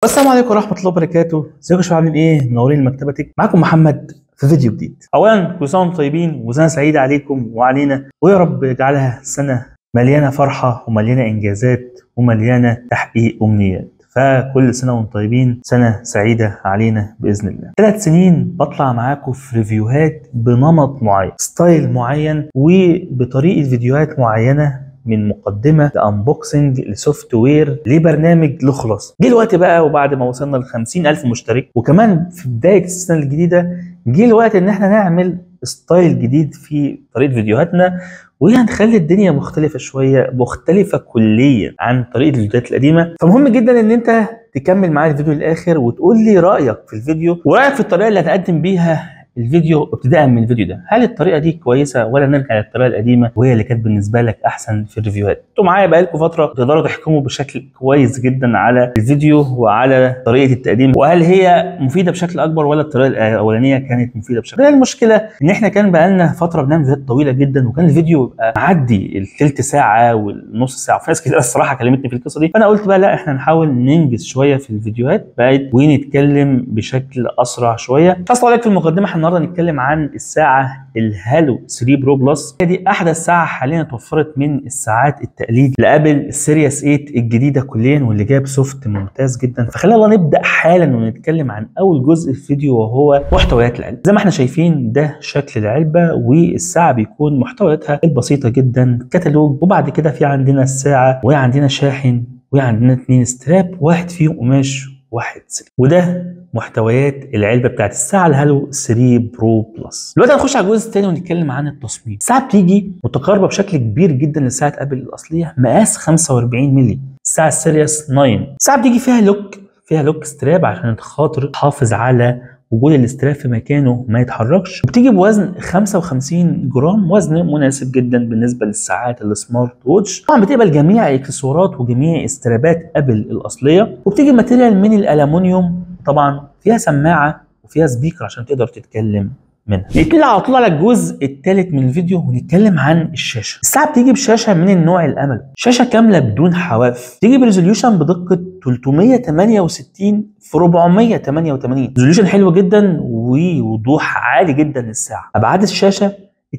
السلام عليكم ورحمه الله وبركاته ازيكم يا شباب عاملين ايه منورين المكتبه تك معاكم محمد في فيديو جديد اولا كل سنه وانتم طيبين وسنه سعيده عليكم وعلينا ويا رب يجعلها سنه مليانه فرحه ومليانه انجازات ومليانه تحقيق امنيات فكل سنه وانتم طيبين سنه سعيده علينا باذن الله ثلاث سنين بطلع معاكم في ريفيوهات بنمط معين ستايل معين وبطريقه فيديوهات معينه من مقدمه لانبوكسنج لسوفت وير لبرنامج له خلاصه جه الوقت بقى وبعد ما وصلنا ل ألف مشترك وكمان في بدايه السنه الجديده جه الوقت ان احنا نعمل ستايل جديد في طريقه فيديوهاتنا وهنخلي الدنيا مختلفه شويه مختلفه كليا عن طريقه الفيديوهات القديمه فمهم جدا ان انت تكمل معايا الفيديو للاخر وتقول لي رايك في الفيديو ورايك في الطريقه اللي هتقدم بيها الفيديو ابتداء من الفيديو ده هل الطريقه دي كويسه ولا نرجع للطريقه القديمه وهي اللي كانت بالنسبه لك احسن في الريفيوهات انتوا معايا بقالكم فتره تقدروا تحكموا بشكل كويس جدا على الفيديو وعلى طريقه التقديم وهل هي مفيده بشكل اكبر ولا الطريقه الاولانيه كانت مفيده بشكل هي المشكله ان احنا كان بقالنا فتره بنعمل فيديوهات طويله جدا وكان الفيديو يبقى معدي الثلث ساعه والنص ساعه في ناس كتير الصراحه كلمتني في القصه دي فانا قلت بقى لا احنا نحاول ننجز شويه في الفيديوهات بقت ونتكلم بشكل اسرع شويه فاصل عليك في المقدمه احنا النهارده نتكلم عن الساعه الهالو 3 برو بلس هي دي احدث ساعه حاليا اتوفرت من الساعات التقليد لابل السيريس 8 الجديده كليا واللي جاب سوفت ممتاز جدا فخلينا نبدا حالا ونتكلم عن اول جزء في الفيديو وهو محتويات العلبه زي ما احنا شايفين ده شكل العلبه والساعه بيكون محتوياتها البسيطه جدا كتالوج وبعد كده في عندنا الساعه وعندنا شاحن وعندنا اتنين ستراب واحد فيهم قماش واحد سلك وده محتويات العلبه بتاعت الساعه الهالو 3 برو بلس دلوقتي هنخش على الجزء الثاني ونتكلم عن التصميم الساعه بتيجي متقاربه بشكل كبير جدا لساعه ابل الاصليه مقاس 45 مللي الساعه السيريس 9 الساعه بتيجي فيها لوك فيها لوك ستراب عشان خاطر تحافظ على وجود الاستراف في مكانه ما يتحركش وبتيجي بوزن 55 جرام وزن مناسب جدا بالنسبه للساعات السمارت ووتش طبعا بتقبل جميع الاكسسوارات وجميع استرابات ابل الاصليه وبتيجي ماتيريال من الالومنيوم طبعا فيها سماعه وفيها سبيكر عشان تقدر تتكلم منها نتكلم على طول على الجزء الثالث من الفيديو ونتكلم عن الشاشه الساعه بتيجي بشاشه من النوع الامل شاشه كامله بدون حواف تيجي بريزوليوشن بدقه 368 في 488 ريزوليوشن حلو جدا ووضوح عالي جدا للساعه ابعاد الشاشه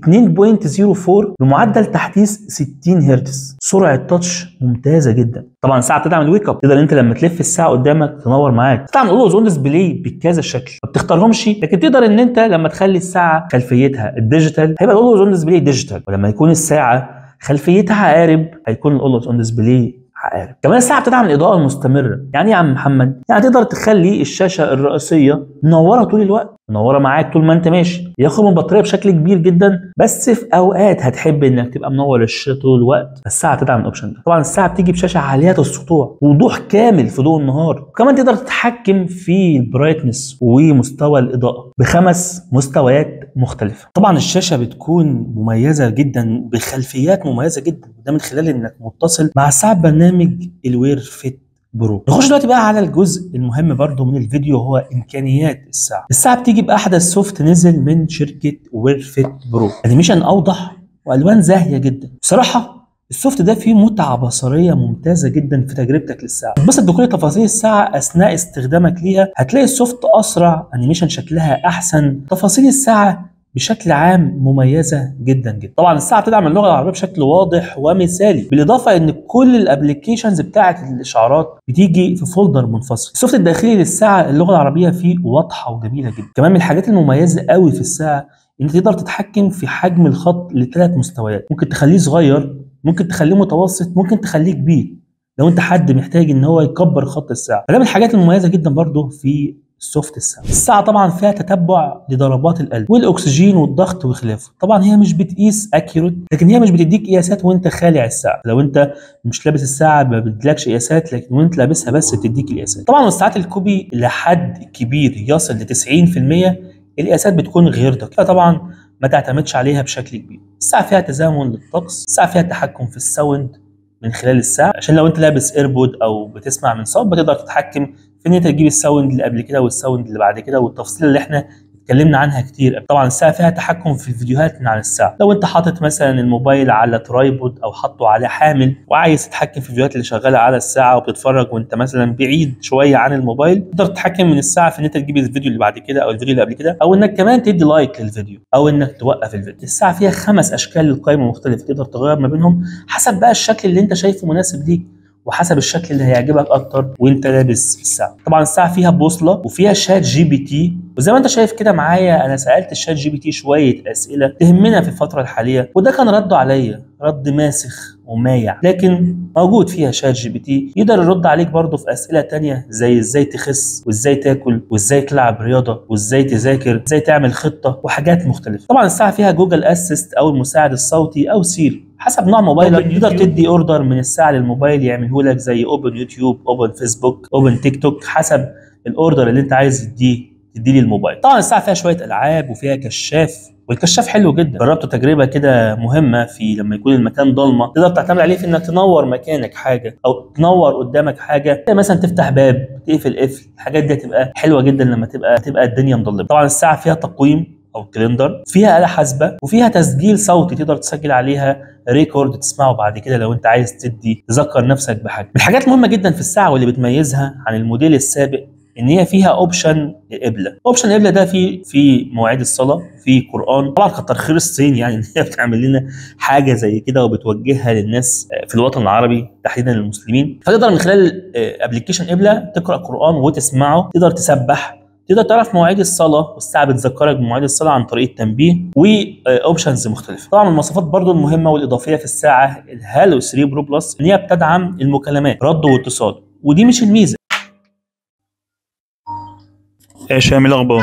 2.04 بمعدل تحديث 60 هرتز سرعه تاتش ممتازه جدا طبعا الساعه بتدعم الويك اب تقدر انت لما تلف الساعه قدامك تنور معاك بتدعم الاولويز اون ديسبلاي بكذا شكل ما بتختارهمش لكن تقدر ان انت لما تخلي الساعه خلفيتها الديجيتال هيبقى الاولويز اون ديسبلاي ديجيتال ولما يكون الساعه خلفيتها عقارب هيكون الاولويز اون ديسبلاي عقارب كمان الساعه بتدعم الاضاءه المستمره يعني ايه يا عم محمد يعني تقدر تخلي الشاشه الرئيسيه منوره طول الوقت منوره معاك طول ما انت ماشي ياخد من البطاريه بشكل كبير جدا بس في اوقات هتحب انك تبقى منور الشاشه طول الوقت الساعه تدعم الاوبشن ده طبعا الساعه بتيجي بشاشه عاليه السطوع وضوح كامل في ضوء النهار وكمان تقدر تتحكم في البرايتنس ومستوى الاضاءه بخمس مستويات مختلفه طبعا الشاشه بتكون مميزه جدا بخلفيات مميزه جدا وده من خلال انك متصل مع ساعه برنامج الوير فيت برو نخش دلوقتي بقى على الجزء المهم برضو من الفيديو هو امكانيات الساعه الساعه بتيجي باحدث سوفت نزل من شركه وير فيت برو انيميشن اوضح والوان زاهيه جدا بصراحه السوفت ده فيه متعه بصريه ممتازه جدا في تجربتك للساعه بس بكل تفاصيل الساعه اثناء استخدامك ليها هتلاقي السوفت اسرع انيميشن شكلها احسن تفاصيل الساعه بشكل عام مميزه جدا جدا طبعا الساعه بتدعم اللغه العربيه بشكل واضح ومثالي بالاضافه ان كل الابلكيشنز بتاعه الاشعارات بتيجي في فولدر منفصل السوفت الداخلي للساعه اللغه العربيه فيه واضحه وجميله جدا كمان من الحاجات المميزه قوي في الساعه ان تقدر تتحكم في حجم الخط لثلاث مستويات ممكن تخليه صغير ممكن تخليه متوسط ممكن تخليه كبير لو انت حد محتاج ان هو يكبر خط الساعه فده من الحاجات المميزه جدا برضو في السوفت الساعه الساعه طبعا فيها تتبع لضربات القلب والاكسجين والضغط وخلافه طبعا هي مش بتقيس اكيوريت لكن هي مش بتديك قياسات وانت خالع الساعه لو انت مش لابس الساعه ما بتديلكش قياسات لكن وانت لابسها بس بتديك القياسات طبعا الساعات الكوبي لحد كبير يصل ل 90% القياسات بتكون غير دقيقه طبعا ما تعتمدش عليها بشكل كبير الساعه فيها تزامن للطقس الساعه فيها تحكم في الساوند من خلال الساعه عشان لو انت لابس ايربود او بتسمع من صوت بتقدر تتحكم في ان انت تجيب الساوند اللي قبل كده والساوند اللي بعد كده والتفصيل اللي احنا اتكلمنا عنها كتير طبعا الساعه فيها تحكم في الفيديوهات من على الساعه لو انت حاطط مثلا الموبايل على ترايبود او حاطه على حامل وعايز تتحكم في الفيديوهات اللي شغاله على الساعه وبتتفرج وانت مثلا بعيد شويه عن الموبايل تقدر تتحكم من الساعه في ان انت تجيب الفيديو اللي بعد كده او الفيديو اللي قبل كده او انك كمان تدي لايك للفيديو او انك توقف الفيديو الساعه فيها خمس اشكال للقائمه مختلفه تقدر تغير ما بينهم حسب بقى الشكل اللي انت شايفه مناسب ليك وحسب الشكل اللي هيعجبك اكتر وانت لابس الساعه طبعا الساعه فيها بوصله وفيها شات جي بي تي وزي ما انت شايف كده معايا انا سالت الشات جي بي تي شويه اسئله تهمنا في الفتره الحاليه وده كان رده عليا رد ماسخ ومايع لكن موجود فيها شات جي بي تي يقدر يرد عليك برضه في اسئله تانية زي ازاي تخس وازاي تاكل وازاي تلعب رياضه وازاي تذاكر ازاي تعمل خطه وحاجات مختلفه طبعا الساعه فيها جوجل اسيست او المساعد الصوتي او سير حسب نوع موبايلك تقدر تدي اوردر من الساعه للموبايل يعمله لك زي اوبن يوتيوب اوبن فيسبوك اوبن تيك توك حسب الاوردر اللي انت عايز تديه تديه للموبايل طبعا الساعه فيها شويه العاب وفيها كشاف والكشاف حلو جدا جربته تجربه كده مهمه في لما يكون المكان ضلمه تقدر تعتمد عليه في انك تنور مكانك حاجه او تنور قدامك حاجه مثلا تفتح باب تقفل قفل الحاجات دي هتبقى حلوه جدا لما تبقى تبقى الدنيا مظلمه طبعا الساعه فيها تقويم او كالندر فيها آلة حاسبة وفيها تسجيل صوتي تقدر تسجل عليها ريكورد تسمعه بعد كده لو انت عايز تدي تذكر نفسك بحاجة من الحاجات المهمة جدا في الساعة واللي بتميزها عن الموديل السابق ان هي فيها اوبشن القبله اوبشن القبله ده في في مواعيد الصلاه في قران طبعا كتر خير الصين يعني ان هي بتعمل لنا حاجه زي كده وبتوجهها للناس في الوطن العربي تحديدا المسلمين فتقدر من خلال ابلكيشن قبله تقرا قران وتسمعه تقدر تسبح تقدر تعرف مواعيد الصلاه والساعه بتذكرك بمواعيد الصلاه عن طريق التنبيه واوبشنز مختلفه طبعا من المواصفات برضو المهمه والاضافيه في الساعه الهالو 3 برو بلس ان هي بتدعم المكالمات رد واتصال ودي مش الميزه ايش عامل الاخبار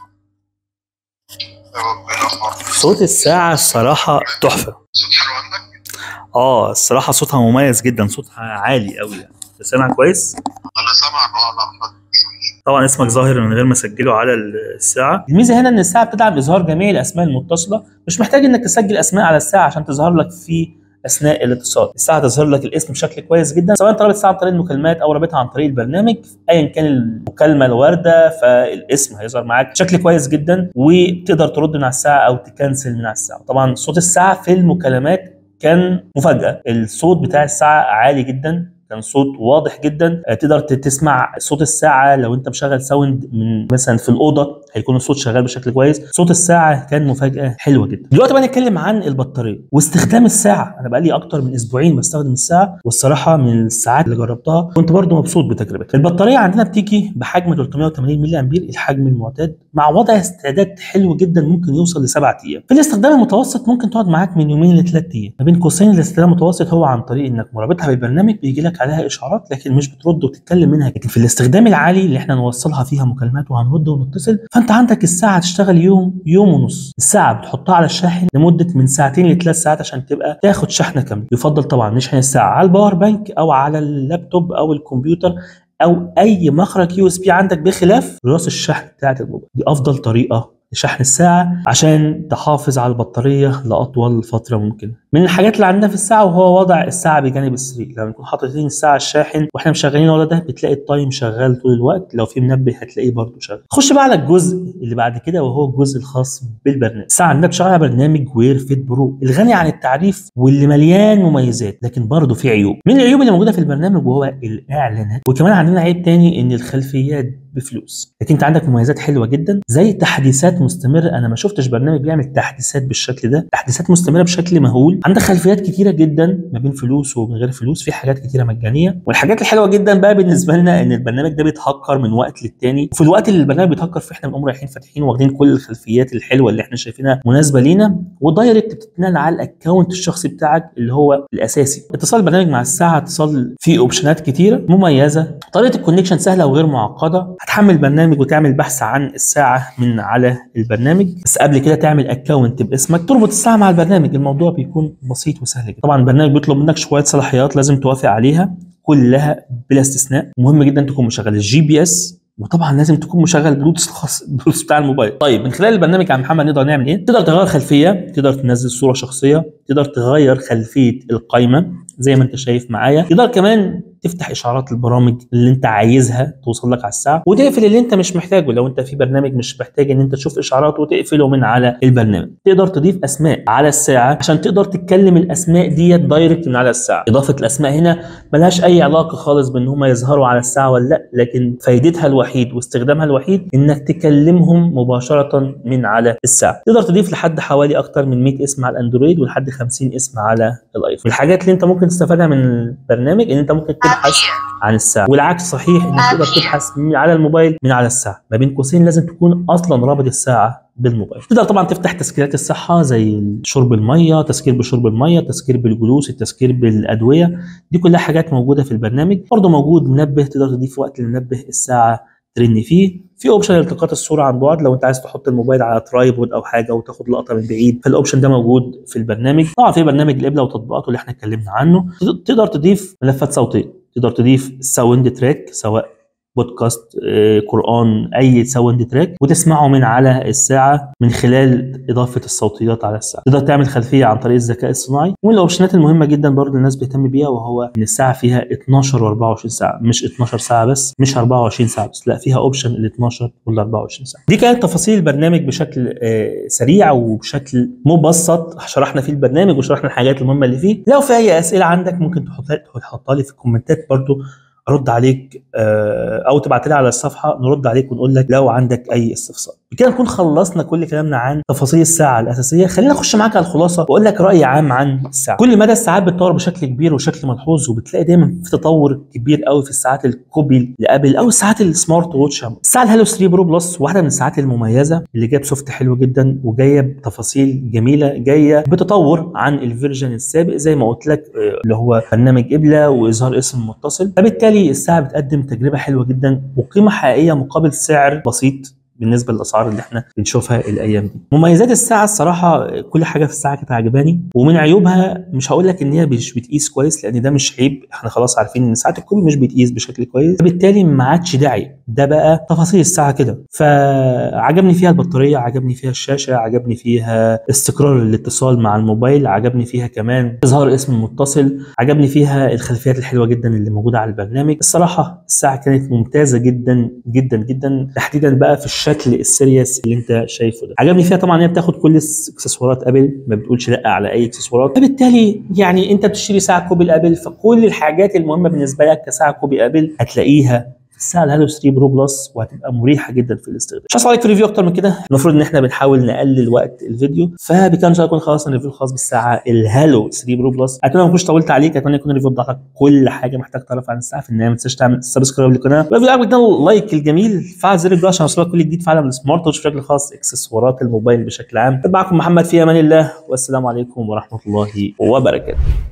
صوت الساعة الصراحة تحفة صوت حلو عندك؟ اه الصراحة صوتها مميز جدا صوتها عالي قوي يعني انت سامع كويس انا سامعك اه لا احمد طبعا اسمك ظاهر من غير ما اسجله على الساعة الميزة هنا ان الساعة بتدعم اظهار جميع الاسماء المتصلة مش محتاج انك تسجل اسماء على الساعة عشان تظهر لك في اثناء الاتصال الساعه تظهر لك الاسم بشكل كويس جدا سواء انت رابط الساعه عن طريق المكالمات او رابطها عن طريق البرنامج ايا كان المكالمه الوارده فالاسم هيظهر معاك بشكل كويس جدا وتقدر ترد من على الساعه او تكنسل من على الساعه طبعا صوت الساعه في المكالمات كان مفاجاه الصوت بتاع الساعه عالي جدا كان صوت واضح جدا تقدر تسمع صوت الساعه لو انت مشغل ساوند من مثلا في الاوضه هيكون الصوت شغال بشكل كويس صوت الساعه كان مفاجاه حلوه جدا دلوقتي بقى نتكلم عن البطاريه واستخدام الساعه انا بقى لي اكتر من اسبوعين بستخدم الساعه والصراحه من الساعات اللي جربتها كنت برضو مبسوط بتجربتها البطاريه عندنا بتيجي بحجم 380 ملي امبير الحجم المعتاد مع وضع استعداد حلو جدا ممكن يوصل لسبعة ايام في الاستخدام المتوسط ممكن تقعد معاك من يومين لثلاث ايام ما بين قوسين الاستخدام المتوسط هو عن طريق انك مرابطها بالبرنامج بيجي لك عليها اشعارات لكن مش بترد وتتكلم منها لكن في الاستخدام العالي اللي احنا نوصلها فيها مكالمات وهنرد ونتصل فانت عندك الساعه تشتغل يوم يوم ونص الساعه بتحطها على الشاحن لمده من ساعتين لثلاث ساعات عشان تبقى تاخد شحنه كامله يفضل طبعا نشحن الساعه على الباور بانك او على اللابتوب او الكمبيوتر او اي مخرج يو اس بي عندك بخلاف راس الشحن بتاعت الموبايل دي افضل طريقه لشحن الساعة عشان تحافظ على البطارية لأطول فترة ممكنة. من الحاجات اللي عندنا في الساعة وهو وضع الساعة بجانب السرير، لما نكون حاططين الساعة الشاحن واحنا مشغلين الوضع ده بتلاقي التايم شغال طول الوقت، لو في منبه هتلاقيه برضه شغال. خش بقى على الجزء اللي بعد كده وهو الجزء الخاص بالبرنامج. الساعة عندنا بتشتغل على برنامج وير فيت برو، الغني عن التعريف واللي مليان مميزات، لكن برضه في عيوب. من العيوب اللي موجودة في البرنامج وهو الإعلانات، وكمان عندنا عيب تاني إن الخلفيات بفلوس لكن انت عندك مميزات حلوه جدا زي تحديثات مستمره انا ما شفتش برنامج بيعمل تحديثات بالشكل ده تحديثات مستمره بشكل مهول عندك خلفيات كتيره جدا ما بين فلوس ومن غير فلوس في حاجات كتيره مجانيه والحاجات الحلوه جدا بقى بالنسبه لنا ان البرنامج ده بيتهكر من وقت للتاني وفي الوقت اللي البرنامج بيتهكر فيه احنا بنقوم رايحين فاتحين واخدين كل الخلفيات الحلوه اللي احنا شايفينها مناسبه لينا ودايركت بتتنقل على الاكونت الشخصي بتاعك اللي هو الاساسي اتصال البرنامج مع الساعه اتصال فيه اوبشنات كتيره مميزه طريقه الكونكشن سهله وغير معقده هتحمل برنامج وتعمل بحث عن الساعه من على البرنامج بس قبل كده تعمل اكونت باسمك تربط الساعه مع البرنامج الموضوع بيكون بسيط وسهل جدا طبعا البرنامج بيطلب منك شويه صلاحيات لازم توافق عليها كلها بلا استثناء مهم جدا تكون مشغل الجي بي اس وطبعا لازم تكون مشغل بلوتوث الخاص البلوتوث بتاع الموبايل طيب من خلال البرنامج يا عم محمد نقدر نعمل ايه تقدر تغير خلفيه تقدر تنزل صوره شخصيه تقدر تغير خلفيه القائمه زي ما انت شايف معايا تقدر كمان تفتح اشعارات البرامج اللي انت عايزها توصل لك على الساعه وتقفل اللي انت مش محتاجه لو انت في برنامج مش محتاج ان انت تشوف اشعاراته وتقفله من على البرنامج تقدر تضيف اسماء على الساعه عشان تقدر تتكلم الاسماء ديت دايركت من على الساعه اضافه الاسماء هنا ملهاش اي علاقه خالص بان هم يظهروا على الساعه ولا لا لكن فايدتها الوحيد واستخدامها الوحيد انك تكلمهم مباشره من على الساعه تقدر تضيف لحد حوالي اكتر من 100 اسم على الاندرويد ولحد 50 اسم على الايفون الحاجات اللي انت ممكن تستفادها من البرنامج ان انت ممكن تبحث عن الساعه والعكس صحيح انك تقدر تبحث من على الموبايل من على الساعه ما بين قوسين لازم تكون اصلا رابط الساعه بالموبايل تقدر طبعا تفتح تسكيرات الصحه زي شرب الميه تسكير بشرب الميه تسكير بالجلوس التسكير بالادويه دي كلها حاجات موجوده في البرنامج برضه موجود منبه تقدر تضيف وقت للمنبه الساعه ترن فيه في اوبشن التقاط الصوره عن بعد لو انت عايز تحط الموبايل على ترايبود او حاجه وتاخد لقطه من بعيد فالاوبشن ده موجود في البرنامج طبعا في برنامج القبله وتطبيقاته اللي احنا اتكلمنا عنه تقدر تضيف ملفات صوتيه تقدر تضيف ساوند تراك سواء بودكاست آه، قرآن أي ساوند تراك وتسمعه من على الساعة من خلال إضافة الصوتيات على الساعة تقدر تعمل خلفية عن طريق الذكاء الصناعي ومن الأوبشنات المهمة جدا برضه الناس بتهتم بيها وهو إن الساعة فيها 12 و24 ساعة مش 12 ساعة بس مش 24 ساعة بس لا فيها أوبشن ال 12 وال 24 ساعة دي كانت تفاصيل البرنامج بشكل آه، سريع وبشكل مبسط شرحنا فيه البرنامج وشرحنا الحاجات المهمة اللي فيه لو في أي أسئلة عندك ممكن تحطها تحطها لي في الكومنتات برضه ارد عليك آه، او تبعت لي على الصفحه نرد عليك ونقول لك لو عندك اي استفسار بكده نكون خلصنا كل كلامنا عن تفاصيل الساعه الاساسيه خلينا نخش معاك على الخلاصه واقول لك راي عام عن الساعه كل مدى الساعات بتطور بشكل كبير وشكل ملحوظ وبتلاقي دايما في تطور كبير قوي في الساعات الكوبي لابل او الساعات السمارت ووتش الساعه الهالو 3 برو بلس واحده من الساعات المميزه اللي جايه بسوفت حلو جدا وجايه بتفاصيل جميله جايه بتطور عن الفيرجن السابق زي ما قلت لك آه، اللي هو برنامج قبله واظهار اسم متصل فبالتالي الساعه بتقدم تجربه حلوه جدا وقيمه حقيقيه مقابل سعر بسيط بالنسبه للاسعار اللي احنا بنشوفها الايام دي مميزات الساعه الصراحه كل حاجه في الساعه كانت عجباني ومن عيوبها مش هقول لك ان هي مش بتقيس كويس لان ده مش عيب احنا خلاص عارفين ان ساعات الكوبي مش بتقيس بشكل كويس فبالتالي ما عادش داعي ده بقى تفاصيل الساعه كده فعجبني فيها البطاريه عجبني فيها الشاشه عجبني فيها استقرار الاتصال مع الموبايل عجبني فيها كمان اظهار اسم متصل عجبني فيها الخلفيات الحلوه جدا اللي موجوده على البرنامج الصراحه الساعه كانت ممتازه جدا جدا جدا تحديدا بقى في الشكل السيريس اللي انت شايفه ده عجبني فيها طبعا ان هي بتاخد كل اكسسوارات ابل ما بتقولش لا على اي اكسسوارات فبالتالي يعني انت بتشتري ساعه كوبي الابل فكل الحاجات المهمه بالنسبه لك كساعه كوبي ابل هتلاقيها في الساعه الهالو 3 برو بلس وهتبقى مريحه جدا في الاستخدام مش هسأل عليك في ريفيو اكتر من كده المفروض ان احنا بنحاول نقلل وقت الفيديو فبكده ان شاء الله يكون خلصنا الريفيو الخاص بالساعه الهالو 3 برو بلس اتمنى ما اكونش طولت عليك اتمنى يكون الريفيو وضح لك كل حاجه محتاج تعرف عن الساعه في النهايه ما تنساش تعمل سبسكرايب للقناه ولو عجبك ده اللايك الجميل فعل زر الجرس عشان يوصلك كل جديد في عالم السمارت واتش بشكل خاص اكسسوارات الموبايل بشكل عام معكم محمد في امان الله والسلام عليكم ورحمه الله وبركاته